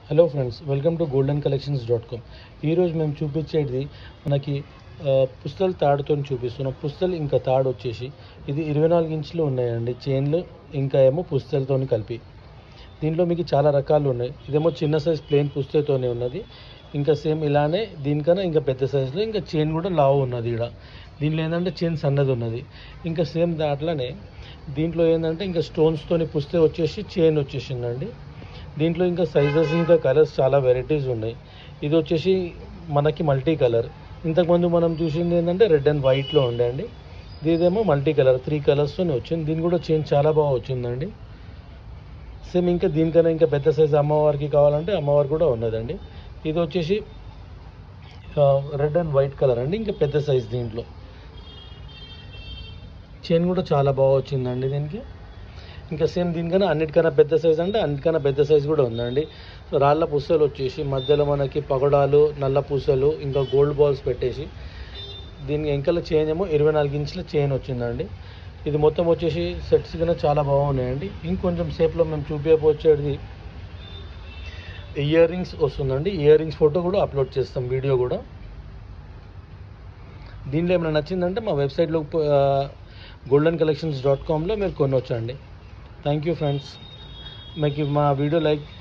hello friends welcome to golden collections dot com ఈరోజు మేము చూపించేది మనకి ఆ, పుస్తలు తాడుతో చూపిస్తున్నాం పుస్తలు ఇంకా తాడు వచ్చేసి ఇది ఇరవై నాలుగు ఇంచులు ఉన్నాయండి చైన్లు ఇంకా ఏమో పుస్తలతో కలిపి దీంట్లో మీకు చాలా రకాలు ఉన్నాయి ఇదేమో చిన్న సైజ్ ప్లెయిన్ పుస్తతోనే ఉన్నది ఇంకా సేమ్ ఇలానే దీనికన్నా ఇంకా పెద్ద సైజులో ఇంకా చైన్ కూడా లావు ఉన్నది ఇక్కడ దీంట్లో ఏంటంటే చైన్ సన్నది ఉన్నది ఇంకా సేమ్ దాంట్లోనే దీంట్లో ఏంటంటే ఇంకా స్టోన్స్తోని పుస్తే వచ్చేసి చైన్ వచ్చేసిందండి దీంట్లో ఇంకా సైజెస్ ఇంకా కలర్స్ చాలా వెరైటీస్ ఉన్నాయి ఇది వచ్చేసి మనకి మల్టీ కలర్ ఇంతకుముందు మనం చూసింది ఏంటంటే రెడ్ అండ్ వైట్లో ఉండే అండి ఇదేమో మల్టీ కలర్ త్రీ కలర్స్తోనే వచ్చింది దీని కూడా చైన్ చాలా బాగా వచ్చిందండి సేమ్ ఇంకా దీనికన్నా ఇంకా పెద్ద సైజు అమ్మవారికి కావాలంటే అమ్మవారు కూడా ఉన్నదండి ఇది వచ్చేసి రెడ్ అండ్ వైట్ కలర్ అండి ఇంకా పెద్ద సైజ్ దీంట్లో చైన్ కూడా చాలా బాగా వచ్చిందండి దీనికి ఇంకా సేమ్ దీనికన్నా అన్నిటికన్నా పెద్ద సైజ్ అంటే అన్నిటికన్నా పెద్ద సైజ్ కూడా ఉందండి రాళ్ళ పూసలు వచ్చేసి మధ్యలో మనకి పగడాలు నల్ల పూసలు ఇంకా గోల్డ్ బాల్స్ పెట్టేసి దీనికి ఎంకల చైన్ ఏమో ఇరవై నాలుగు ఇంచుల చైన్ వచ్చిందండి ఇది మొత్తం వచ్చేసి సెట్స్ కన్నా చాలా బాగున్నాయండి ఇంకొంచెం సేపులో మేము చూపించబోచేది ఇయర్ రింగ్స్ వస్తుందండి ఇయర్ రింగ్స్ ఫోటో కూడా అప్లోడ్ చేస్తాం వీడియో కూడా దీనిలో ఏమైనా నచ్చిందంటే మా వెబ్సైట్లో గోల్డెన్ కలెక్షన్స్ డాట్ కామ్లో మీరు కొనవచ్చండి థ్యాంక్ యూ ఫ్రెండ్స్ మీకు మా వీడియో లైక్